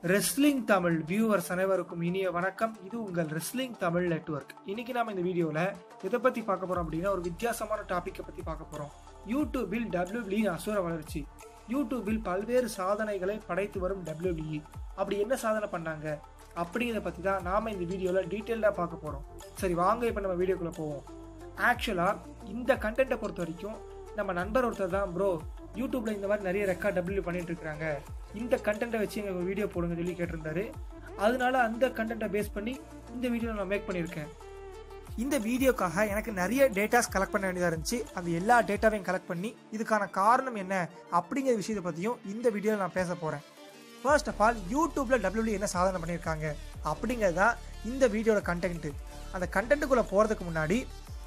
wrestling Tamil viewers அனைவருக்கும் இனிய வணக்கம் இது உங்கள் ரெஸ்லிங் தமிழ் நெட்வொர்க் இன்னைக்கு நாம இந்த வீடியோல எதை பத்தி பார்க்க போறோம் அப்படின்னா ஒரு வித்தியாசமான டாபிக்கை பத்தி பார்க்க போறோம் யூடியூபில் டபிள்யூபிள்யூ அசுர வளர்ச்சி யூடியூபில் பல்வேறு சாதனைகளை படைத்து வரும் டபிள்யூபிள்யூ அப்படி என்ன சாதனை பண்ணாங்க அப்படிங்கிறத பத்தி தான் நாம இந்த வீடியோல டீட்டெயிலாக பார்க்க போறோம் சரி வாங்க இப்போ நம்ம வீடியோக்குள்ள போவோம் ஆக்சுவலா இந்த கண்டென்ட்டை பொறுத்த வரைக்கும் நம்ம நண்பர் ஒருத்தர் தான் ப்ரோ யூடியூப்ல இந்த மாதிரி நிறைய ரெக்கார்ட் டபிள்யூ பண்ணிட்டு இருக்காங்க இந்த கண்டென்ட்டை வச்சு எங்க ஒரு வீடியோ போடுங்க சொல்லி கேட்டிருந்தாரு அதனால அந்த கண்டென்ட்டை பேஸ் பண்ணி இந்த வீடியோ நான் மேக் பண்ணியிருக்கேன் இந்த வீடியோக்காக எனக்கு நிறைய டேட்டாஸ் கலெக்ட் பண்ண வேண்டியதாக இருந்துச்சு அந்த எல்லா டேட்டாவையும் கலெக்ட் பண்ணி இதுக்கான காரணம் என்ன அப்படிங்கிற விஷயத்தை பற்றியும் இந்த வீடியோவில் நான் பேச போகிறேன் ஃபர்ஸ்ட் ஆஃப் ஆல் யூடியூப்ல டபிள்யூ என்ன சாதனை பண்ணியிருக்காங்க அப்படிங்கிறது தான் இந்த வீடியோட கண்டென்ட் அந்த கண்டென்ட்டுக்குள்ளே போகிறதுக்கு முன்னாடி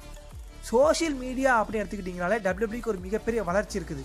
சோஷியல் மீடியா அப்படி எடுத்துக்கிட்டிங்கனாலே டபிள்யூபிள்யூக்கு ஒரு மிகப்பெரிய வளர்ச்சி இருக்குது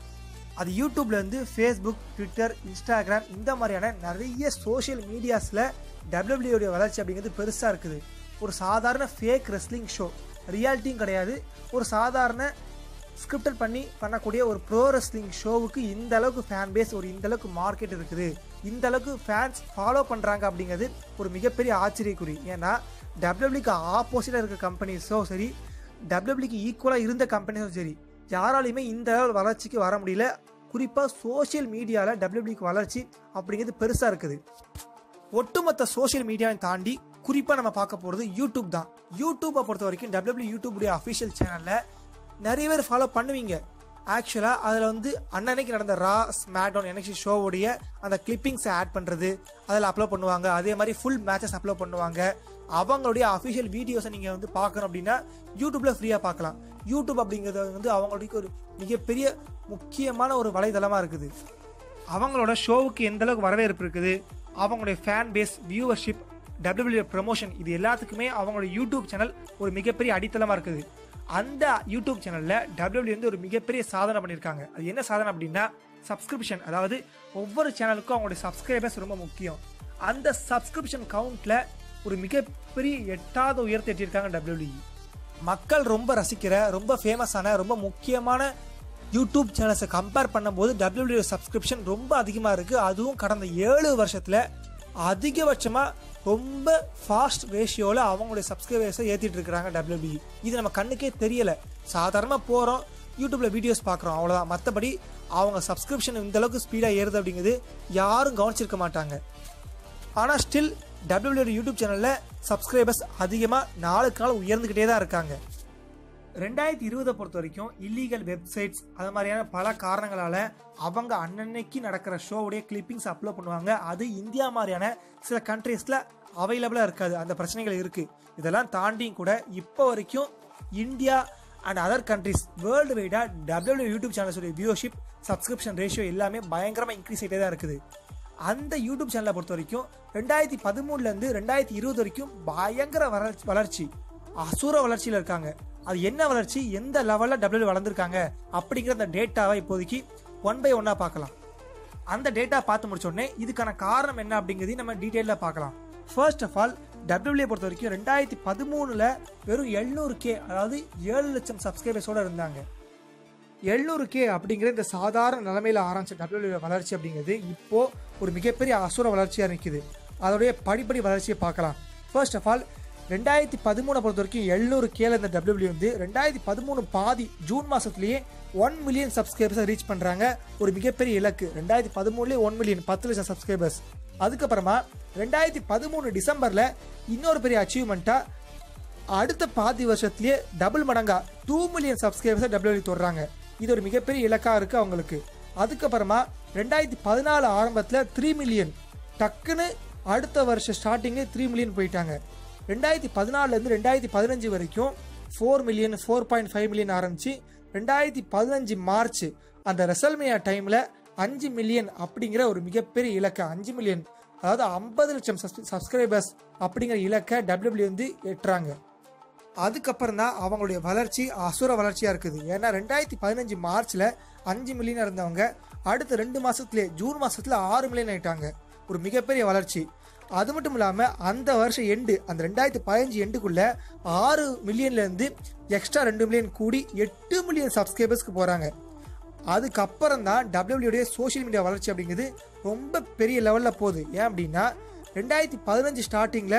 அது யூடியூப்லேருந்து ஃபேஸ்புக் ட்விட்டர் இன்ஸ்டாகிராம் இந்த மாதிரியான நிறைய சோஷியல் மீடியாஸில் டபிள்யூபிள்யூடைய வளர்ச்சி அப்படிங்கிறது பெருசாக இருக்குது ஒரு சாதாரண ஃபேக் ரெஸ்லிங் ஷோ ரியாலிட்டியும் கிடையாது ஒரு சாதாரண ஸ்கிரிப்டட் பண்ணி பண்ணக்கூடிய ஒரு ப்ரோ ரெஸ்லிங் ஷோவுக்கு இந்த அளவுக்கு ஃபேன் பேஸ் ஒரு இந்த அளவுக்கு மார்க்கெட் இருக்குது இந்த அளவுக்கு ஃபேன்ஸ் ஃபாலோ பண்ணுறாங்க அப்படிங்கிறது ஒரு மிகப்பெரிய ஆச்சரியக்குறி ஏன்னா டபிள்யூபிள்யூக்கு ஆப்போசிட்டாக இருக்க கம்பெனிஸோ சரி டபிள்யூபிள்யூக்கு ஈக்குவலாக இருந்த கம்பெனிஸும் சரி யாராலையுமே இந்த அளவு வளர்ச்சிக்கு வர முடியல குறிப்பாக சோஷியல் மீடியாவில் டபிள்யூபிள்யூக்கு வளர்ச்சி அப்படிங்கிறது பெருசாக இருக்குது ஒட்டுமொத்த சோஷியல் மீடியாவை தாண்டி குறிப்பாக நம்ம பார்க்க போகிறது யூடியூப் தான் யூடியூப்பை பொறுத்த வரைக்கும் டபிள்யூபிள்யூ யூடியூபுடைய அஃபிஷியல் சேனலில் நிறைய பேர் ஃபாலோ பண்ணுவீங்க ஆக்சுவலாக அதில் வந்து அன்னன்னைக்கு நடந்த ரா ஸ்மாக்டவுன் எனக்ஷி ஷோவுடைய அந்த கிளிப்பிங்ஸை ஆட் பண்ணுறது அதில் அப்லோட் பண்ணுவாங்க அதே மாதிரி ஃபுல் மேட்சஸ் அப்லோட் பண்ணுவாங்க அவங்களுடைய அஃபிஷியல் வீடியோஸை நீங்கள் வந்து பார்க்கணும் அப்படின்னா யூடியூப்பில் ஃப்ரீயாக பார்க்கலாம் யூடியூப் அப்படிங்கிறது வந்து அவங்களுடைய ஒரு மிகப்பெரிய முக்கியமான ஒரு வலைதளமாக இருக்குது அவங்களோட ஷோவுக்கு எந்த அளவுக்கு வரவேற்பு இருக்குது அவங்களுடைய fan base viewership W W promotion இது எல்லாத்துக்குமே அவங்களோட யூடியூப் சேனல் ஒரு மிகப்பெரிய அடித்தளமாக இருக்குது அந்த யூடியூப் சேனலில் டபிள்யூபிள்யூ வந்து ஒரு மிகப்பெரிய சாதனை பண்ணியிருக்காங்க அது என்ன சாதனை அப்படின்னா சப்ஸ்கிரிப்ஷன் அதாவது ஒவ்வொரு சேனலுக்கும் அவங்களுடைய சப்ஸ்கிரைபர்ஸ் ரொம்ப முக்கியம் அந்த சப்ஸ்கிரிப்ஷன் கவுண்ட்டில் ஒரு மிகப்பெரிய எட்டாவது உயர்த்தி எட்டியிருக்காங்க டபிள்யூபிள்யூ மக்கள் ரொம்ப ரசிக்கிற ரொம்ப ஃபேமஸான ரொம்ப முக்கியமான யூடியூப் சேனல்ஸை கம்பேர் பண்ணும்போது டபிள்யூபிள்யூ சப்ஸ்கிரிப்ஷன் ரொம்ப அதிகமாக இருக்குது அதுவும் கடந்த ஏழு வருஷத்தில் அதிகபட்சமாக ரொம்ப ஃபாஸ்ட் ரேஷியோவில் அவங்களுடைய சப்ஸ்கிரைபர்ஸை ஏற்றிட்டு இருக்கிறாங்க டபிள்யூபிள்யூ இது நம்ம கண்ணுக்கே தெரியலை சாதாரணமாக போகிறோம் யூடியூப்பில் வீடியோஸ் பார்க்குறோம் அவ்வளோதான் மற்றபடி அவங்க சப்ஸ்கிரிப்ஷன் இந்த அளவுக்கு ஸ்பீடாக ஏறுது அப்படிங்கிறது யாரும் கவனிச்சிருக்க மாட்டாங்க ஆனால் ஸ்டில் டபிள்யூபிள்யூ யூடியூப் சேனலில் சப்ஸ்கிரைபர்ஸ் அதிகமாக நாளுக்கு நாள் உயர்ந்துக்கிட்டே தான் இருக்காங்க ரெண்டாயிரத்தி இருபதை பொறுத்த வரைக்கும் இல்லீகல் வெப்சைட்ஸ் அது மாதிரியான பல காரணங்களால அவங்க அன்னன்னைக்கு நடக்கிற ஷோவுடைய கிளிப்பிங்ஸ் அப்லோட் பண்ணுவாங்க அது இந்தியா மாதிரியான சில கண்ட்ரீஸில் அவைலபிளாக இருக்காது அந்த பிரச்சனைகள் இருக்குது இதெல்லாம் தாண்டியும் கூட இப்போ வரைக்கும் India and other countries world வைடாக டபிள்யூ யூடியூப் சேனல்ஸுடைய வியூஷிப் சப்ஸ்கிரிப்ஷன் ரேஷியோ எல்லாமே பயங்கரமாக இன்க்ரீஸ் ஆகிட்டே தான் இருக்குது அந்த யூடியூப் சேனலை பொறுத்த வரைக்கும் ரெண்டாயிரத்தி பதிமூணுலேருந்து ரெண்டாயிரத்தி இருபது வரைக்கும் பயங்கர வளர்ச்சி வளர்ச்சி அசுர வளர்ச்சியில் இருக்காங்க அது என்ன வளர்ச்சி எந்த லெவலில் டபிள்யூ வளர்ந்துருக்காங்க அப்படிங்கிற அந்த டேட்டாவை இப்போதைக்கு ஒன் பை ஒன்னாக பார்க்கலாம் அந்த டேட்டா பார்த்து முடிச்ச உடனே இதுக்கான காரணம் என்ன அப்படிங்கிறதையும் நம்ம டீட்டெயிலாக பார்க்கலாம் ஃபர்ஸ்ட் ஆஃப் ஆல் டபிள்யூஏ பொறுத்த வரைக்கும் ரெண்டாயிரத்தி பதிமூணில் வெறும் எழுநூறு கே அதாவது ஏழு லட்சம் சப்ஸ்கிரைபர்ஸோடு இருந்தாங்க எழுநூறு கே அப்படிங்கிற இந்த சாதாரண நிலைமையில் ஆரம்பிச்ச டபிள்யூ வளர்ச்சி அப்படிங்கிறது இப்போ ஒரு மிகப்பெரிய அசுர வளர்ச்சியாக நிற்குது அதோடைய படிப்படி வளர்ச்சியை பார்க்கலாம் ஃபர்ஸ்ட் ஆஃப் ஆல் ரெண்டாயிரத்தி பதிமூணை பொறுத்த வரைக்கும் எழுநூறு கேல இந்த டபிள்யூ வந்து ரெண்டாயிரத்தி பதிமூணு பாதி ஜூன் மாதத்துலேயே ஒன் மில்லியன் சப்ஸ்கிரைபர்ஸை ரீச் பண்ணுறாங்க ஒரு மிகப்பெரிய இலக்கு ரெண்டாயிரத்தி பதிமூணுலேயே ஒன் மில்லியன் பத்து லட்சம் சப்ஸ்கிரைபர்ஸ் அதுக்கப்புறமா ரெண்டாயிரத்தி பதிமூணு டிசம்பரில் இன்னொரு பெரிய அச்சீவ்மெண்ட்டாக அடுத்த பாதி வருஷத்துலேயே டபுள் மடங்கா டூ மில்லியன் சப்ஸ்கிரைபர்ஸை டபிள்யூ தொடுறாங்க இது ஒரு மிகப்பெரிய இலக்காக இருக்குது அவங்களுக்கு அதுக்கப்புறமா ரெண்டாயிரத்தி பதினாலு ஆரம்பத்தில் த்ரீ மில்லியன் டக்குன்னு அடுத்த வருஷம் ஸ்டார்டிங்கு த்ரீ மில்லியன் போயிட்டாங்க ரெண்டாயிரத்தி பதினாலுலேருந்து ரெண்டாயிரத்தி பதினஞ்சு வரைக்கும் four million four point five million ஆரம்பிச்சு ரெண்டாயிரத்தி பதினஞ்சு மார்ச் அந்த ரெசல்மியா டைமில் அஞ்சு மில்லியன் அப்படிங்கிற ஒரு மிகப்பெரிய இலக்கை அஞ்சு மில்லியன் அதாவது ஐம்பது லட்சம் சப்ஸ்கிரைபர்ஸ் அப்படிங்கிற இலக்கை டபிள்யூபிள்யூ வந்து எட்டுறாங்க அதுக்கப்புறம் தான் அவங்களுடைய வளர்ச்சி அசுர வளர்ச்சியாக இருக்குது ஏன்னா ரெண்டாயிரத்தி பதினஞ்சு மார்ச்சில் அஞ்சு மில்லியன் இருந்தவங்க அடுத்த ரெண்டு மாதத்துலேயே ஜூன் மாதத்தில் ஆறு மில்லியன் ஆயிட்டாங்க ஒரு மிகப்பெரிய வளர்ச்சி அது மட்டும் இல்லாமல் அந்த வருஷம் எண்டு அந்த ரெண்டாயிரத்தி பதினஞ்சு எண்டுக்குள்ள ஆறு மில்லியன்லேருந்து எக்ஸ்ட்ரா ரெண்டு மில்லியன் கூடி எட்டு மில்லியன் சப்ஸ்கிரைபர்ஸ்க்கு போகிறாங்க அதுக்கப்புறம் தான் டபிள்யூடைய சோஷியல் மீடியா வளர்ச்சி அப்படிங்கிறது ரொம்ப பெரிய லெவலில் போகுது ஏன் அப்படின்னா ரெண்டாயிரத்தி பதினஞ்சு ஸ்டார்டிங்கில்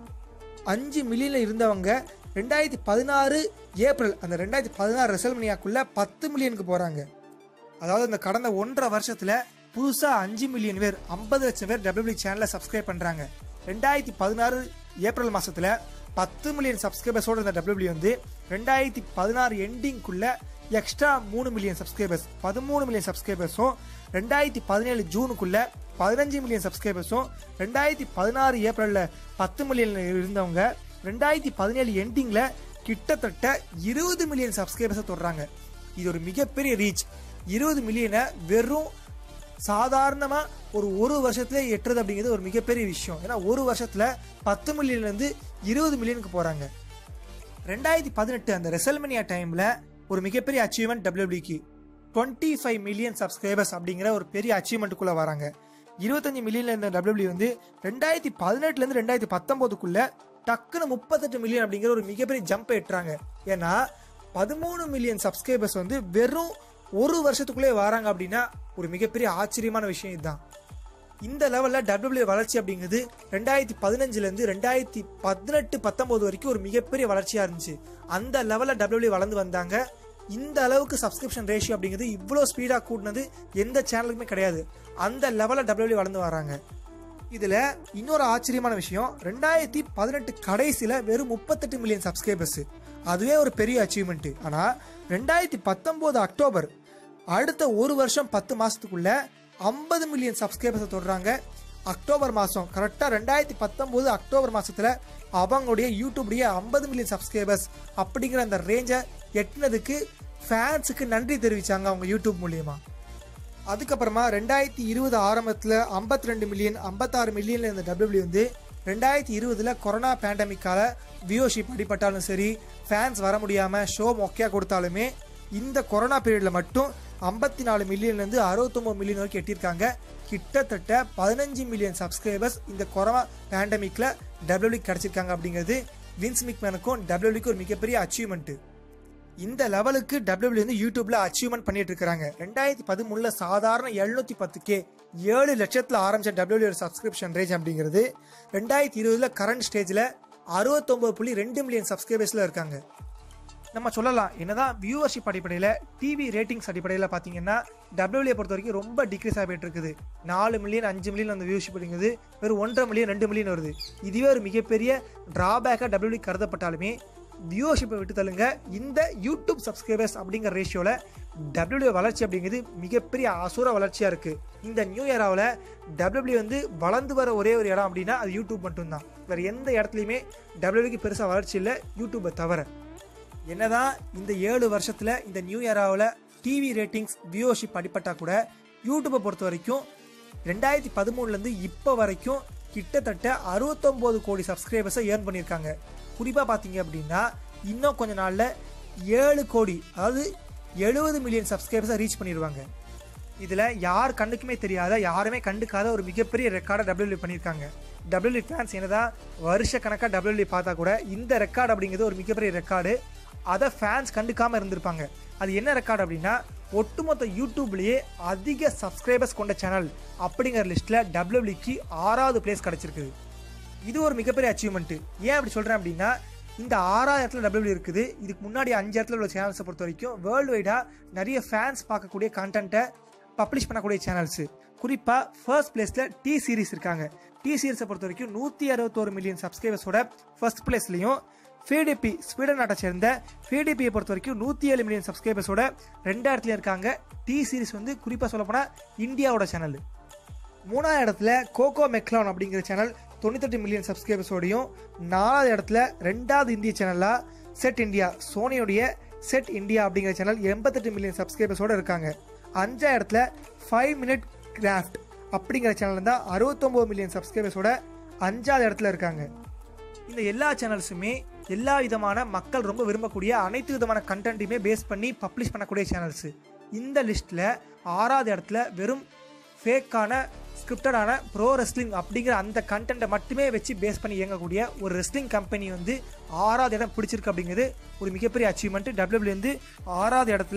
அஞ்சு மில்லியனில் இருந்தவங்க ரெண்டாயிரத்தி பதினாறு ஏப்ரல் அந்த ரெண்டாயிரத்தி பதினாறு ரெசல்மனியாக்குள்ளே பத்து மில்லியனுக்கு போகிறாங்க அதாவது இந்த கடந்த ஒன்றரை வருஷத்தில் புதுசாக அஞ்சு மில்லியன் பேர் ஐம்பது லட்சம் பேர் டபிள்யூபி சேனலை சப்ஸ்கிரைப் பண்ணுறாங்க ரெண்டாயிரத்தி பதினாறு ஏப்ரல் மாதத்தில் பத்து மில்லியன் சப்ஸ்கிரைபர்ஸோட இருந்த டபிள்யூபி வந்து ரெண்டாயிரத்தி பதினாறு எண்டிங்குள்ள எக்ஸ்ட்ரா மூணு மில்லியன் சப்ஸ்கிரைபர்ஸ் பதிமூணு மில்லியன் சப்ஸ்கிரைபர்ஸும் ரெண்டாயிரத்தி பதினேழு ஜூனுக்குள்ள பதினஞ்சு மில்லியன் சப்ஸ்கிரைபர்ஸும் ரெண்டாயிரத்தி பதினாறு ஏப்ரலில் பத்து மில்லியன் இருந்தவங்க ரெண்டாயிரத்தி பதினேழு எண்டிங்கில் கிட்டத்தட்ட இருபது மில்லியன் சப்ஸ்கிரைபர்ஸை தொடுறாங்க இது ஒரு மிகப்பெரிய ரீச் இருபது மில்லியனை வெறும் சாதாரணமாக ஒரு ஒரு வருஷத்துல எட்டுறது அப்படிங்கிறது ஒரு மிகப்பெரிய விஷயம் ஏன்னா ஒரு வருஷத்தில் பத்து மில்லியன்லேருந்து இருபது மில்லியனுக்கு போகிறாங்க ரெண்டாயிரத்தி பதினெட்டு அந்த ரெசல்மனியா டைமில் ஒரு மிகப்பெரிய அச்சீவ்மெண்ட் டபிள்யூபிக்கு டுவெண்ட்டி ஃபைவ் மில்லியன் சப்ஸ்கிரைபர்ஸ் அப்படிங்கிற ஒரு பெரிய அச்சீவ்மெண்ட்டுக்குள்ளே வராங்க இருபத்தஞ்சு மில்லியன்ல இருந்த டபிள்யூபி வந்து ரெண்டாயிரத்தி பதினெட்டுலேருந்து ரெண்டாயிரத்தி பத்தொம்போதுக்குள்ள டக்குன்னு முப்பத்தெட்டு மில்லியன் அப்படிங்கிற ஒரு மிகப்பெரிய ஜம்ப் எட்டுறாங்க ஏன்னா பதிமூணு மில்லியன் சப்ஸ்கிரைபர்ஸ் வந்து வெறும் ஒரு வருஷத்துக்குள்ளே வராங்க அப்படின்னா ஒரு மிகப்பெரிய ஆச்சரியமான விஷயம் இதுதான் இந்த லெவலில் டபிள்யூ வளர்ச்சி அப்படிங்கிறது ரெண்டாயிரத்தி பதினஞ்சுலேருந்து ரெண்டாயிரத்தி பதினெட்டு பத்தொம்போது வரைக்கும் ஒரு மிகப்பெரிய வளர்ச்சியாக இருந்துச்சு அந்த லெவலில் டபிள்யூ வளர்ந்து வந்தாங்க இந்த அளவுக்கு சப்ஸ்கிரிப்ஷன் ரேஷியோ அப்படிங்கிறது இவ்வளோ ஸ்பீடாக கூட்டினது எந்த சேனலுக்குமே கிடையாது அந்த லெவலில் டபிள்யூ வளர்ந்து வராங்க இதில் இன்னொரு ஆச்சரியமான விஷயம் ரெண்டாயிரத்தி பதினெட்டு கடைசியில் வெறும் முப்பத்தெட்டு மில்லியன் சப்ஸ்கிரைபர்ஸ் அதுவே ஒரு பெரிய அச்சீவ்மெண்ட் ஆனால் ரெண்டாயிரத்தி பத்தொம்போது அக்டோபர் அடுத்த ஒரு வருஷம் பத்து மாதத்துக்குள்ள ஐம்பது மில்லியன் சப்ஸ்கிரைபர்ஸை தொடுறாங்க அக்டோபர் மாதம் கரெக்டாக ரெண்டாயிரத்தி பத்தொம்போது அக்டோபர் மாதத்தில் அவங்களுடைய யூடியூப்லேயே ஐம்பது மில்லியன் சப்ஸ்கிரைபர்ஸ் அப்படிங்கிற அந்த ரேஞ்சை எட்டினதுக்கு ஃபேன்ஸுக்கு நன்றி தெரிவித்தாங்க அவங்க யூடியூப் மூலியமாக அதுக்கப்புறமா ரெண்டாயிரத்தி இருபது ஆரம்பத்தில் ஐம்பத்தி ரெண்டு மில்லியன் ஐம்பத்தாறு மில்லியன்ல இருந்த டபிள்யூ வந்து ரெண்டாயிரத்தி இருபதில் கொரோனா பேண்டமிக்கால வியூஷிப் அடிபட்டாலும் சரி ஃபேன்ஸ் வர முடியாமல் ஷோ மொக்கையாக கொடுத்தாலுமே இந்த கொரோனா பீரியடில் மட்டும் ஐம்பத்தி நாலு மில்லியன்லேருந்து அறுபத்தொம்பது மில்லியன் வரைக்கும் எட்டியிருக்காங்க கிட்டத்தட்ட பதினஞ்சு மில்லியன் சப்ஸ்கிரைபர்ஸ் இந்த கொரோனா பேண்டமிக்கில் டபிள்யூ கிடச்சிருக்காங்க அப்படிங்கிறது வின்ஸ் மிக்மேனுக்கும் டபிள்யூக்கு ஒரு மிகப்பெரிய அச்சீவ்மெண்ட்டு இந்த லெவலுக்கு டபிள்யூ வந்து யூடியூப்ல அச்சீவ்மெண்ட் பண்ணிட்டு இருக்காங்க ரெண்டாயிரத்தி பதிமூணுல சாதாரண எழுநூத்தி பத்து கே ஏழு லட்சத்துல ஆரம்பிச்ச டபிள்யூ சப்ஸ்கிரிப்ஷன் ரேஞ்ச் அப்படிங்கிறது ரெண்டாயிரத்தி இருபதுல கரண்ட் ஸ்டேஜ்ல அறுபத்தொன்பது புள்ளி ரெண்டு மில்லியன் சப்ஸ்கிரைபர்ஸ்ல இருக்காங்க நம்ம சொல்லலாம் என்னதான் வியூவர்ஷிப் அடிப்படையில் டிவி ரேட்டிங்ஸ் அடிப்படையில் பார்த்தீங்கன்னா டபிள்யூஏ பொறுத்த வரைக்கும் ரொம்ப டிக்ரீஸ் ஆகிட்டு இருக்குது நாலு மில்லியன் அஞ்சு மில்லியன் அந்த வியூஷிப் அப்படிங்கிறது வெறும் ஒன்றரை மில்லியன் ரெண்டு மில்லியன் வருது இதுவே ஒரு மிகப்பெரிய டிராபேக்காக டபிள்யூ கருதப்பட்டாலுமே வியூவர்ஷிப்பை விட்டு தள்ளுங்க இந்த யூடியூப் சப்ஸ்கிரைபர்ஸ் அப்படிங்கிற ரேஷியோவில் டபிள்யூ வளர்ச்சி அப்படிங்கிறது மிகப்பெரிய அசுர வளர்ச்சியாக இருக்குது இந்த நியூ இயராவில் டபிள்யூ வந்து வளர்ந்து வர ஒரே ஒரு இடம் அப்படின்னா அது யூடியூப் மட்டும்தான் வேறு எந்த இடத்துலையுமே டபிள்யூக்கு பெருசாக வளர்ச்சி இல்லை யூடியூப்பை தவிர என்னதான் இந்த ஏழு வருஷத்தில் இந்த நியூ இயராவில் டிவி ரேட்டிங்ஸ் வியூவர்ஷிப் அடிப்பட்டா கூட யூடியூப்பை பொறுத்த வரைக்கும் ரெண்டாயிரத்தி பதிமூணுலேருந்து இப்போ வரைக்கும் கிட்டத்தட்ட அறுபத்தொம்போது கோடி சப்ஸ்கிரைபர்ஸை ஏர்ன் பண்ணியிருக்காங்க குறிப்பாக பார்த்தீங்க அப்படின்னா இன்னும் கொஞ்ச நாளில் ஏழு கோடி அதாவது எழுபது மில்லியன் சப்ஸ்கிரைபர்ஸை ரீச் பண்ணிடுவாங்க இதில் யார் கண்ணுக்குமே தெரியாத யாருமே கண்டுக்காத ஒரு மிகப்பெரிய ரெக்கார்டை டபிள்யூ பண்ணியிருக்காங்க டபிள்யூ ஃபேன்ஸ் என்னதான் வருஷ கணக்காக டபிள்யூ பார்த்தா கூட இந்த ரெக்கார்டு அப்படிங்கிறது ஒரு மிகப்பெரிய ரெக்கார்டு அதை ஃபேன்ஸ் கண்டுக்காமல் இருந்திருப்பாங்க அது என்ன ரெக்கார்டு அப்படின்னா ஒட்டுமொத்த யூடியூப்லேயே அதிக சப்ஸ்கிரைபர்ஸ் கொண்ட சேனல் அப்படிங்கிற லிஸ்ட்டில் டபிள்யூபிக்கு ஆறாவது பிளேஸ் கிடச்சிருக்குது இது ஒரு மிகப்பெரிய அச்சீவ்மெண்ட்டு ஏன் அப்படி சொல்கிறேன் அப்படின்னா இந்த ஆறாவது இடத்துல டபிள்யூ இருக்குது இதுக்கு முன்னாடி அஞ்சு இடத்துல உள்ள சேனல்ஸை பொறுத்த வரைக்கும் வேர்ல்டு வைடாக நிறைய ஃபேன்ஸ் பார்க்கக்கூடிய கண்டென்ட்டை பப்ளிஷ் பண்ணக்கூடிய சேனல்ஸு குறிப்பாக ஃபர்ஸ்ட் பிளேஸில் டி சீரிஸ் இருக்காங்க டி சீரிஸை பொறுத்த வரைக்கும் நூற்றி அறுபத்தோரு மில்லியன் சப்ஸ்கிரைபர்ஸோட ஃபர்ஸ்ட் பிளேஸ்லையும் ஃபிடிபி ஸ்வீடன் நாட்டை சேர்ந்த ஃபிடிபியை பொறுத்த வரைக்கும் நூற்றி ஏழு மில்லியன் சப்ஸ்கிரைபர்ஸோட ரெண்டாயிரத்துலையும் இருக்காங்க டி சீரிஸ் வந்து குறிப்பாக சொல்லப்போனால் இந்தியாவோட சேனல் மூணாவது இடத்துல கோகோ மெக்லான் அப்படிங்கிற சேனல் தொண்ணூத்தெட்டு மில்லியன் சப்ஸ்கிரைபர்ஸோடையும் நாலாவது இடத்துல ரெண்டாவது இந்திய சேனலாக செட் இந்தியா சோனியோடைய செட் இந்தியா அப்படிங்கிற சேனல் எண்பத்தெட்டு மில்லியன் சப்ஸ்கிரைபர்ஸோட இருக்காங்க அஞ்சாவது இடத்துல ஃபைவ் மினிட் கிராஃப்ட் அப்படிங்கிற சேனல் தான் அறுபத்தொம்போது மில்லியன் சப்ஸ்கிரைபர்ஸோட அஞ்சாவது இடத்துல இருக்காங்க இந்த எல்லா சேனல்ஸுமே எல்லா விதமான மக்கள் ரொம்ப விரும்பக்கூடிய அனைத்து விதமான கண்டென்ட்டையுமே பேஸ் பண்ணி பப்ளிஷ் பண்ணக்கூடிய சேனல்ஸு இந்த லிஸ்ட்டில் ஆறாவது இடத்துல வெறும் ஃபேக்கான ஸ்கிரிப்டடான ப்ரோ ரெஸ்லிங் அப்படிங்கிற அந்த கண்டென்ட்டை மட்டுமே வச்சு பேஸ் பண்ணி இயங்கக்கூடிய ஒரு ரெஸ்லிங் கம்பெனி வந்து ஆறாவது இடம் பிடிச்சிருக்கு அப்படிங்கிறது ஒரு மிகப்பெரிய அச்சீவ்மெண்ட் டபிள்யூபிள்யூ வந்து ஆறாவது இடத்துல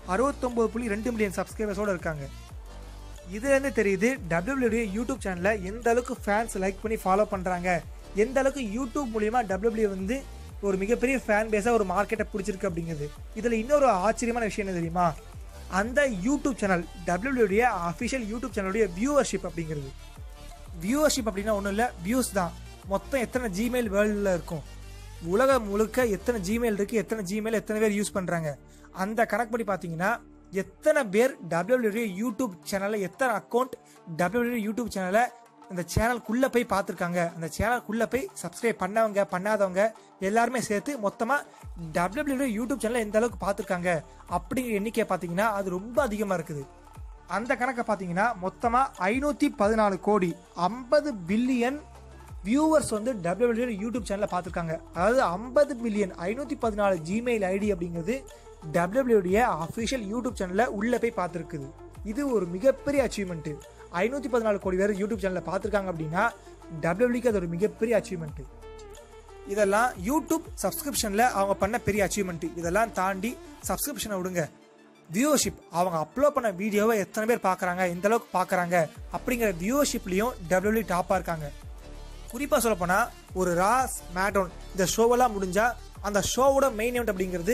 அறுபத்தொம்போது புள்ளி ரெண்டு மில்லியன் சப்ஸ்கிரைபர்ஸோடு இருக்காங்க இதுலேருந்து தெரியுது டபிள்யூபிள்யூடைய யூடியூப் சேனலில் எந்த அளவுக்கு ஃபேன்ஸ் லைக் பண்ணி ஃபாலோ பண்ணுறாங்க எந்த அளவுக்கு யூடியூப் மூலியமாக டபிள்யூபிள்யூ வந்து ஒரு மிகப்பெரிய ஃபேன் பேஸாக ஒரு மார்க்கெட்டை பிடிச்சிருக்கு அப்படிங்கிறது இதில் இன்னொரு ஆச்சரியமான விஷயம் என்ன தெரியுமா அந்த யூடியூப் சேனல் டபிள்யூபிள்யூடைய அஃபிஷியல் யூடியூப் சேனலுடைய வியூவர்ஷிப் அப்படிங்கிறது வியூவர்ஷிப் அப்படின்னா ஒன்றும் இல்லை வியூஸ் தான் மொத்தம் எத்தனை ஜிமெயில் வேர்ல்டில் இருக்கும் உலகம் முழுக்க எத்தனை ஜிமெயில் இருக்குது எத்தனை ஜிமெயில் எத்தனை பேர் யூஸ் பண்ணுறாங்க அந்த கணக்குப்படி பார்த்தீங்கன்னா எத்தனை பேர் டபிள்யூபிள்யூ யூடியூப் சேனலில் எத்தனை அக்கௌண்ட் டபிள்யூபிள்யூ யூடியூப் சேனலை அந்த சேனலுக்குள்ளே போய் பார்த்துருக்காங்க அந்த சேனலுக்குள்ளே போய் சப்ஸ்கிரைப் பண்ணவங்க பண்ணாதவங்க எல்லாருமே சேர்த்து மொத்தமாக டபிள்யூபிள்யூ யூடியூப் சேனலை எந்த அளவுக்கு பார்த்துருக்காங்க அப்படிங்கிற எண்ணிக்கை பார்த்தீங்கன்னா அது ரொம்ப அதிகமாக இருக்குது அந்த கணக்கை பார்த்தீங்கன்னா மொத்தமாக ஐநூற்றி பதினாலு கோடி ஐம்பது பில்லியன் வியூவர்ஸ் வந்து டபிள்யூபிள்யூ யூடியூப் சேனலில் பார்த்துருக்காங்க அதாவது ஐம்பது மில்லியன் ஐநூற்றி பதினாலு ஜிமெயில் ஐடி அப்படிங்கிறது டபிள்யூபிள்யூடைய அஃபிஷியல் யூடியூப் சேனலில் உள்ளே போய் பார்த்துருக்குது இது ஒரு மிகப்பெரிய அச்சீவ்மெண்ட்டு ஐநூற்றி பதினாலு கோடி பேர் யூடியூப் சேனலில் பார்த்துருக்காங்க அப்படின்னா டபிள்யூபிள்யூக்கு அது ஒரு மிகப்பெரிய அச்சீவ்மெண்ட்டு இதெல்லாம் யூடியூப் சப்ஸ்கிரிப்ஷனில் அவங்க பண்ண பெரிய அச்சீவ்மெண்ட் இதெல்லாம் தாண்டி சப்ஸ்கிரிப்ஷனை விடுங்க வியூவர்ஷிப் அவங்க அப்லோட் பண்ண வீடியோவை எத்தனை பேர் பார்க்குறாங்க எந்த அளவுக்கு பார்க்குறாங்க அப்படிங்கிற வியூவர்ஷிப்லேயும் டபிள்யூ டாப்பாக இருக்காங்க குறிப்பாக சொல்லப்போனால் ஒரு ராஸ் மேடோன் இந்த ஷோவெல்லாம் முடிஞ்சால் அந்த ஷோவோட மெயின் event அப்படிங்கிறது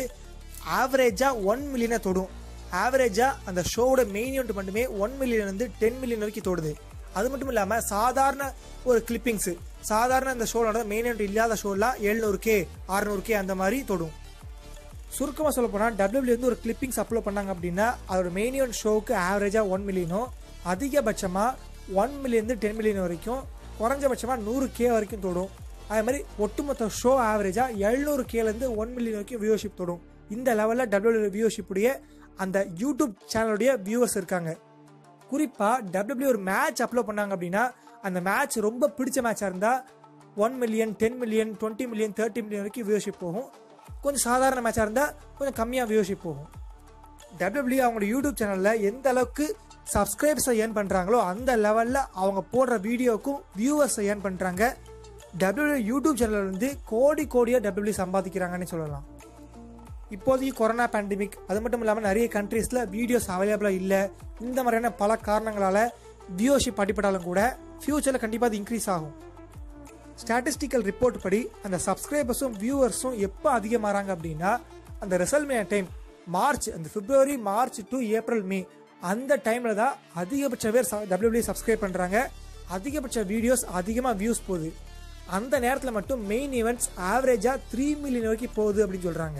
ஆவரேஜாக ஒன் மில்லியனை தொடும் ஆவரேஜாக அந்த ஷோவோட மெயின் event மட்டுமே ஒன் மில்லியன் வந்து டென் மில்லியன் வரைக்கும் தொடுது அது மட்டும் இல்லாமல் சாதாரண ஒரு கிளிப்பிங்ஸு சாதாரண இந்த ஷோவில் மெயின் event இல்லாத ஷோலாம் எழுநூறு கே அறநூறு கே அந்த மாதிரி தொடும் சுருக்கமாக சொல்ல போனால் டபிள்யூ வந்து ஒரு கிளிப்பிங்ஸ் அப்லோட் பண்ணாங்க அப்படின்னா அதோட மெயின் event ஷோவுக்கு ஆவரேஜாக ஒன் மில்லியனும் அதிகபட்சமாக ஒன் மில்லியன் டென் மில்லியன் வரைக்கும் குறைஞ்சபட்சமாக நூறு கே வரைக்கும் தொடும் அதே மாதிரி ஒட்டுமொத்த ஷோ ஆவரேஜாக எழுநூறு கேலேருந்து ஒன் மில்லியன் வரைக்கும் வியூவர்ஷிப் தொடும் இந்த லெவலில் டபிள்யூ வியூவர்ஷிப்புடைய அந்த யூடியூப் சேனலுடைய வியூவர்ஸ் இருக்காங்க குறிப்பாக டபிள்யூ ஒரு மேட்ச் அப்லோட் பண்ணாங்க அப்படின்னா அந்த மேட்ச் ரொம்ப பிடிச்ச மேட்சாக இருந்தால் one million ten million twenty million thirty million வரைக்கும் வியூவர்ஷிப் போகும் கொஞ்சம் சாதாரண மேட்சாக இருந்தால் கொஞ்சம் கம்மியாக வியூவர்ஷிப் போகும் டபிள்யூ அவங்களோட யூடியூப் சேனலில் எந்த அளவுக்கு சப்ஸ்கிரைபர்ஸை ஏர்ன் பண்ணுறாங்களோ அந்த லெவலில் அவங்க போடுற வீடியோக்கும் வியூவர்ஸை ஏர்ன் பண்ணுறாங்க டபிள்யூ யூடியூப் சேனலில் வந்து கோடி கோடியாக டபிள்யூ சம்பாதிக்கிறாங்கன்னு சொல்லலாம் இப்போதைக்கு கொரோனா பேண்டமிக் அது மட்டும் இல்லாமல் நிறைய கண்ட்ரீஸில் வீடியோஸ் அவைலபிளாக இல்லை இந்த மாதிரியான பல காரணங்களால் வியூவர்ஷிப் அடிப்பட்டாலும் கூட ஃப்யூச்சரில் கண்டிப்பாக அது இன்க்ரீஸ் ஆகும் ஸ்டாட்டிஸ்டிக்கல் ரிப்போர்ட் படி அந்த சப்ஸ்கிரைபர்ஸும் வியூவர்ஸும் எப்போ அதிகமாகறாங்க அப்படின்னா அந்த ரெசல்மே டைம் மார்ச் அந்த February March to April May அந்த டைமில் தான் அதிகபட்ச பேர் டபிள்யூபிள்யூ சப்ஸ்கிரைப் பண்ணுறாங்க அதிகபட்ச வீடியோஸ் அதிகமாக வியூஸ் போகுது அந்த நேரத்தில் மட்டும் மெயின் ஈவெண்ட்ஸ் ஆவரேஜாக த்ரீ மில்லியன் வரைக்கும் போகுது அப்படின்னு சொல்கிறாங்க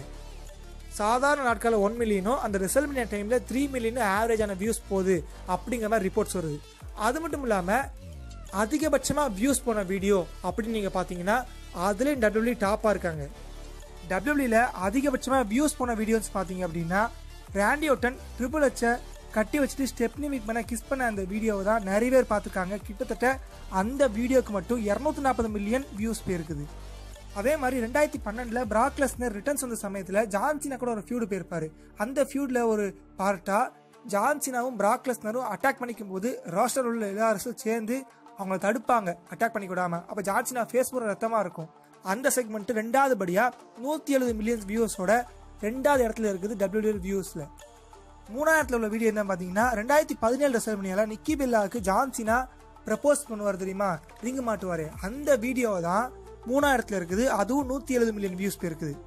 சாதாரண நாட்களில் ஒன் மில்லியனும் அந்த ரிசல்மினியா டைமில் த்ரீ மில்லியனும் ஆவரேஜான வியூஸ் போகுது அப்படிங்கிற மாதிரி ரிப்போர்ட்ஸ் வருது அது மட்டும் இல்லாமல் அதிகபட்சமாக வியூஸ் போன வீடியோ அப்படின்னு நீங்கள் பார்த்தீங்கன்னா அதுலேயும் டபிள்யூ டாப்பாக இருக்காங்க டபிள்யூல அதிகபட்சமாக வியூஸ் போன வீடியோஸ் பார்த்தீங்க அப்படின்னா ரேண்டி ஒட்டன் ட்ரிபிள் ஹெச்சை கட்டி வச்சுட்டு ஸ்டெப்னி மிக் பண்ண கிஸ் பண்ண அந்த வீடியோவை தான் நிறைய பேர் பார்த்துருக்காங்க கிட்டத்தட்ட அந்த வீடியோக்கு மட்டும் இரநூத்தி நாற்பது மில்லியன் வியூஸ் போயிருக்குது அதே மாதிரி ரெண்டாயிரத்தி பன்னெண்டில் பிராக்லஸ்னர் ரிட்டர்ன்ஸ் வந்த சமயத்தில் ஜான்சினா கூட ஒரு ஃபியூடு போயிருப்பாரு அந்த ஃபியூடில் ஒரு பார்ட்டாக ஜான்சினாவும் பிராக்லஸ்னரும் அட்டாக் பண்ணிக்கும் போது ராஸ்டர் உள்ள எல்லாரும் சேர்ந்து அவங்கள தடுப்பாங்க அட்டாக் பண்ணி விடாம அப்போ ஜான்சினா ஃபேஸ் பூரா ரத்தமாக இருக்கும் அந்த செக்மெண்ட் ரெண்டாவது படியாக நூற்றி எழுபது மில்லியன் வியூஸோட ரெண்டாவது இடத்துல இருக்குது டபிள்யூ வியூஸில் மூணாயிரத்தில் உள்ள வீடியோ என்ன பார்த்தீங்கன்னா ரெண்டாயிரத்தி பதினேழு ரெசல்மனியால நிக்கி பெல்லாவுக்கு ஜான்சினா ப்ரப்போஸ் பண்ணுவார் தெரியுமா ரிங்கு மாட்டுவார் அந்த வீடியோவை தான் மூணாயிரத்தில் இருக்குது அதுவும் நூற்றி எழுபது மில்லியன் வியூஸ் போயிருக்குது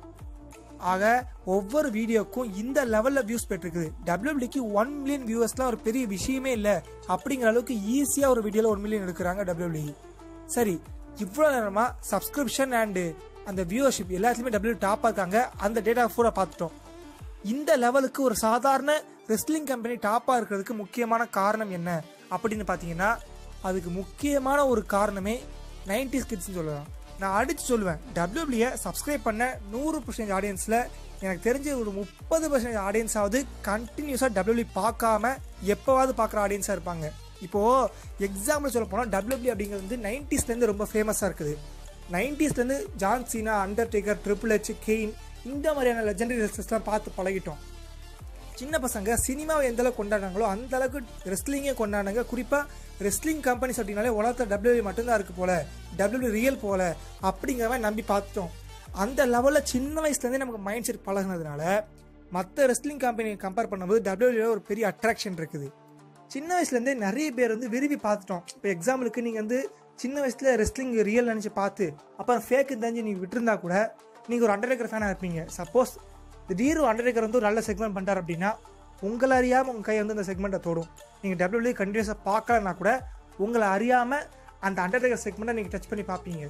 ஆக ஒவ்வொரு வீடியோக்கும் இந்த லெவலில் வியூஸ் பெற்றிருக்குது டபிள்யூபிள்யூக்கு ஒன் மில்லியன் வியூவர்ஸ்லாம் ஒரு பெரிய விஷயமே இல்லை அப்படிங்கிற அளவுக்கு ஈஸியாக ஒரு வீடியோவில் ஒன் மில்லியன் எடுக்கிறாங்க டபிள்யூபிள்யூ சரி இவ்வளோ நேரமாக சப்ஸ்கிரிப்ஷன் அண்டு அந்த வியூவர்ஷிப் எல்லாத்துலேயுமே டபிள்யூ டாப்பாக இருக்காங்க அந்த டேட்டா பூரா பார்த்துட்டோம் இந்த லெவலுக்கு ஒரு சாதாரண ரெஸ்லிங் கம்பெனி டாப்பாக இருக்கிறதுக்கு முக்கியமான காரணம் என்ன அப்படின்னு பார்த்தீங்கன்னா அதுக்கு முக்கியமான ஒரு காரணமே நைன்டி கிட்ஸ்னு சொல்லலாம் நான் அடித்து சொல்லுவேன் டபிள்யூபிள்யூ சப்ஸ்கிரைப் பண்ண நூறு பர்சன்டேஜ் ஆடியன்ஸில் எனக்கு தெரிஞ்ச ஒரு முப்பது பர்சன்டேஜ் ஆடியன்ஸாவது கண்டினியூஸாக டபிள்யூபிள்யூ பார்க்காம எப்போவாவது பார்க்குற ஆடியன்ஸாக இருப்பாங்க இப்போது எக்ஸாம்பிள் சொல்ல போனால் டபிள்யூபிள்யூ அப்படிங்கிறது வந்து நைன்டிஸ்லேருந்து ரொம்ப ஃபேமஸாக இருக்குது நைன்டிஸ்லேருந்து John Cena Undertaker triple H Kane இந்த மாதிரியான லெஜண்டரி ரெஸ்லர்ஸ்லாம் பார்த்து பழகிட்டோம் சின்ன பசங்க சினிமாவை எந்த அளவுக்கு கொண்டாடுறாங்களோ அந்த அளவுக்கு ரெஸ்லிங்கே கொண்டாடுறாங்க குறிப்பாக ரெஸ்லிங் கம்பெனிஸ் அப்படின்னாலே உலகத்தில் டபிள்யூ மட்டும்தான் இருக்கு போல டபிள்யூ ரியல் போல அப்படிங்கிற மாதிரி நம்பி பார்த்துட்டோம் அந்த லெவலில் சின்ன வயசுலேருந்தே நமக்கு மைண்ட் செட் பழகுனதுனால மற்ற ரெஸ்லிங் கம்பெனியை கம்பேர் பண்ணும்போது டபிள்யூல ஒரு பெரிய அட்ராக்ஷன் இருக்குது சின்ன வயசுலேருந்தே நிறைய பேர் வந்து விரும்பி பார்த்துட்டோம் இப்போ எக்ஸாம்பிளுக்கு நீங்கள் வந்து சின்ன வயசில் ரெஸ்லிங் ரியல் நினச்சி பார்த்து அப்புறம் ஃபேக்கு தெரிஞ்சு நீங்கள் விட்டுருந்தா கூட நீங்கள் ஒரு அண்டர்டேக்கர் ஃபேனாக இருப்பீங்க சப்போஸ் திடீர்னு அண்டர்டேக்கர் வந்து ஒரு நல்ல செக்மெண்ட் பண்ணிட்டார் அப்படின்னா உங்களை அறியாமல் உங்கள் கை வந்து அந்த செக்மெண்ட்டை தொடும் நீங்கள் டபிள்யூ கண்டினியூஸாக பார்க்கலன்னா கூட உங்களை அறியாமல் அந்த அண்டர்டேக்கர் செக்மெண்ட்டை நீங்கள் டச் பண்ணி பார்ப்பீங்க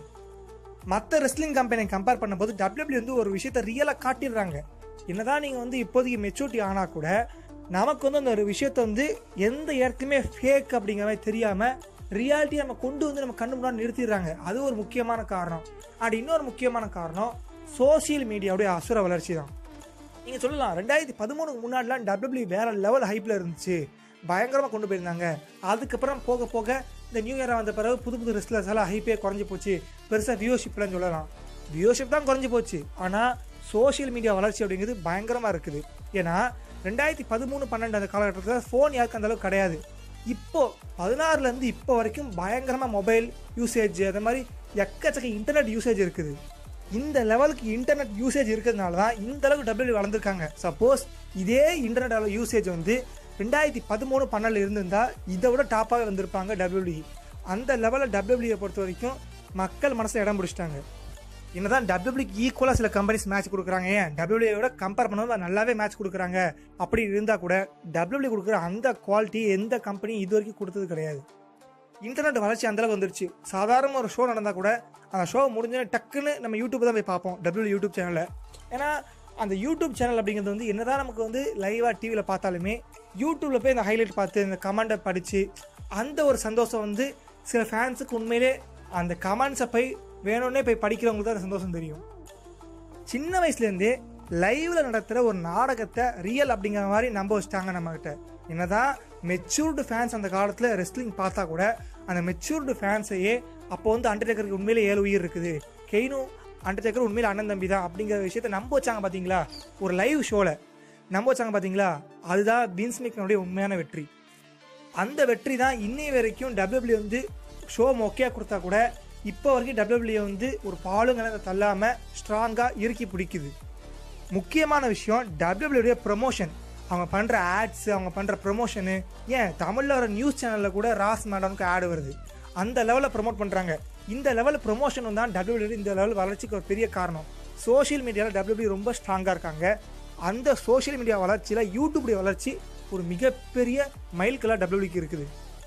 மற்ற ரெஸ்லிங் கம்பெனியை கம்பேர் பண்ணும்போது டபிள்யூ வந்து ஒரு விஷயத்த ரியலாக காட்டிடுறாங்க என்னதான் நீங்கள் வந்து இப்போதைக்கு மெச்சூரிட்டி ஆனால் கூட நமக்கு வந்து அந்த ஒரு விஷயத்த வந்து எந்த இடத்துலையுமே ஃபேக் அப்படிங்கிற மாதிரி தெரியாமல் ரியாலிட்டி நம்ம கொண்டு வந்து நம்ம கண்ணு முன்னாடி நிறுத்திடுறாங்க அது ஒரு முக்கியமான காரணம் அண்ட் இன்னொரு முக்கியமான காரணம் சோசியல் மீடியாவுடைய அசுர வளர்ச்சி தான் நீங்கள் சொல்லலாம் ரெண்டாயிரத்தி பதிமூணுக்கு முன்னாடிலாம் டபிள்யூ வேற லெவல் ஹைப்பில் இருந்துச்சு பயங்கரமாக கொண்டு போயிருந்தாங்க அதுக்கப்புறம் போக போக இந்த நியூ இயர் வந்த பிறகு புது புது ரெஸ்லர்ஸ் எல்லாம் ஹைப்பே குறைஞ்சி போச்சு பெருசாக வியூஷிப்லாம் சொல்லலாம் வியூஷிப் தான் குறைஞ்சி போச்சு ஆனால் சோஷியல் மீடியா வளர்ச்சி அப்படிங்கிறது பயங்கரமாக இருக்குது ஏன்னா ரெண்டாயிரத்தி பதிமூணு பன்னெண்டு அந்த காலகட்டத்தில் ஃபோன் யாருக்கு அந்த அளவுக்கு கிடையாது இப்போ பதினாறுலேருந்து இப்போ வரைக்கும் பயங்கரமாக மொபைல் யூசேஜ் அந்த மாதிரி எக்கச்சக்க இன்டர்நெட் யூசேஜ் இருக்குது இந்த லெவலுக்கு இன்டர்நெட் யூசேஜ் இருக்கிறதுனால தான் இந்த அளவுக்கு டபிள்யூ வளர்ந்துருக்காங்க சப்போஸ் இதே இன்டர்நெட் யூசேஜ் வந்து ரெண்டாயிரத்தி பதிமூணு பன்னெண்டில் இருந்திருந்தா இதை விட டாப்பாகவே வந்திருப்பாங்க டபிள்யூடி அந்த லெவலில் டபிள்யூடியை பொறுத்த வரைக்கும் மக்கள் மனசில் இடம் பிடிச்சிட்டாங்க என்னதான் டபிள்யூக்கு ஈக்குவலாக சில கம்பெனிஸ் மேட்ச் கொடுக்குறாங்க ஏன் டபிள்யூட கம்பேர் பண்ணும்போது நல்லாவே மேட்ச் கொடுக்குறாங்க அப்படி இருந்தால் கூட டபிள்யூ கொடுக்குற அந்த குவாலிட்டி எந்த கம்பெனியும் இது வரைக்கும் கொடுத்தது கிடையாது இன்டர்நெட் வளர்ச்சி அந்தளவுக்கு வந்துருச்சு சாதாரண ஒரு ஷோ நடந்தால் கூட அந்த ஷோ முடிஞ்சோடனே டக்குன்னு நம்ம யூடியூப் தான் போய் பார்ப்போம் டபிள்யூ யூடியூப் சேனலில் ஏன்னா அந்த யூடியூப் சேனல் அப்படிங்கிறது வந்து என்னதான் நமக்கு வந்து லைவாக டிவியில் பார்த்தாலுமே யூடியூப்பில் போய் இந்த ஹைலைட் பார்த்து இந்த கமெண்டை படித்து அந்த ஒரு சந்தோஷம் வந்து சில ஃபேன்ஸுக்கு உண்மையிலே அந்த கமெண்ட்ஸை போய் வேணும்னே போய் படிக்கிறவங்களுக்கு தான் அந்த சந்தோஷம் தெரியும் சின்ன வயசுலேருந்தே லைவ்ல நடத்துகிற ஒரு நாடகத்தை ரியல் அப்படிங்கிற மாதிரி நம்ப வச்சிட்டாங்க நம்மக்கிட்ட என்னதான் மெச்சூர்டு ஃபேன்ஸ் அந்த காலத்தில் ரெஸ்லிங் பார்த்தா கூட அந்த மெச்சூர்டு ஃபேன்ஸையே அப்போ வந்து அண்டர்டேக்கருக்கு உண்மையிலே ஏழு உயிர் இருக்குது கெய்னு அண்டர்டேக்கர் உண்மையில அண்ணன் தம்பி தான் அப்படிங்கிற விஷயத்த நம்ப வச்சாங்க பார்த்தீங்களா ஒரு லைவ் ஷோவில் நம்ப வச்சாங்க பார்த்தீங்களா அதுதான் பீன்ஸ்மிக்னுடைய உண்மையான வெற்றி அந்த வெற்றி தான் இன்னை வரைக்கும் டபிள்யூபிள்யூ வந்து ஷோ மொக்கையாக கொடுத்தா கூட இப்போ வரைக்கும் டபிள்யூபிள்யூ வந்து ஒரு பாலுங்கிறத தள்ளாமல் ஸ்ட்ராங்காக இறுக்கி பிடிக்குது முக்கியமான விஷயம் டபிள்யூபிள்யூடைய ப்ரொமோஷன் அவங்க பண்ணுற ஆட்ஸ் அவங்க பண்ணுற ப்ரொமோஷனு ஏன் தமிழில் வர நியூஸ் சேனலில் கூட ராஸ் மேடம்க்கு ஆடு வருது அந்த லெவலில் ப்ரொமோட் பண்ணுறாங்க இந்த லெவலில் ப்ரொமோஷனும் தான் டபிள்யூபிள்யூ இந்த லெவல் வளர்ச்சிக்கு ஒரு பெரிய காரணம் சோஷியல் மீடியாவில் டபிள்யூபிள்யூ ரொம்ப ஸ்ட்ராங்காக இருக்காங்க அந்த சோஷியல் மீடியா வளர்ச்சியில் யூடியூபுடைய வளர்ச்சி ஒரு மிகப்பெரிய மைல்கல்லாக டபிள்யூபிக்கு இருக்குது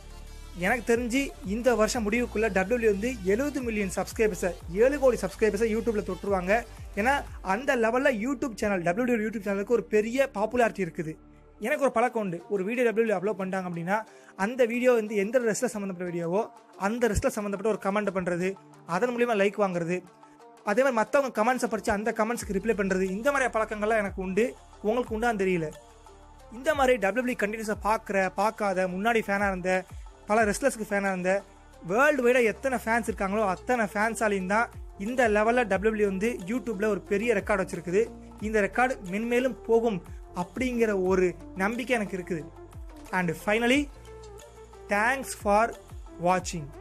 எனக்கு தெரிஞ்சு இந்த வருஷம் முடிவுக்குள்ள டபிள்யூ வந்து எழுபது மில்லியன் சப்ஸ்கிரைபர்ஸை ஏழு கோடி சப்ஸ்கிரைபர்ஸை யூடியூப்ல தொட்டுருவாங்க ஏன்னா அந்த லெவலில் யூடியூப் சேனல் டபிள்யூ யூடியூப் சேனலுக்கு ஒரு பெரிய பாப்புலாரிட்டி இருக்குது எனக்கு ஒரு பழக்கம் உண்டு ஒரு வீடியோ டபிள்யூ அப்லோட் பண்ணிட்டாங்க அப்படின்னா அந்த வீடியோ வந்து எந்த ரெஸ்ட்டில் சம்மந்தப்பட்ட வீடியோவோ அந்த ரெஸ்ட்டில் சம்மந்தப்பட்ட ஒரு கமெண்ட் பண்ணுறது அதன் மூலியமாக லைக் வாங்குறது அதே மாதிரி மற்றவங்க கமெண்ட்ஸை படித்து அந்த கமெண்ட்ஸ்க்கு ரிப்ளை பண்ணுறது இந்த மாதிரி பழக்கங்கள்லாம் எனக்கு உண்டு உங்களுக்கு உண்டான்னு தெரியல இந்த மாதிரி டபிள்யூபிள்யூ கண்டினியூஸாக பார்க்குற பார்க்காத முன்னாடி ஃபேனாக இருந்த பல ரெஸ்லர்ஸ்க்கு ஃபேனாக இருந்த வேர்ல்டு வைடாக எத்தனை ஃபேன்ஸ் இருக்காங்களோ அத்தனை ஃபேன்ஸாலையும் தான் இந்த லெவலில் டபிள்யூபிள்யூ வந்து யூடியூப்பில் ஒரு பெரிய ரெக்கார்டு வச்சுருக்குது இந்த ரெக்கார்டு மென்மேலும் போகும் அப்படிங்கிற ஒரு நம்பிக்கை எனக்கு இருக்குது அண்ட் ஃபைனலி தேங்க்ஸ் ஃபார் வாட்சிங்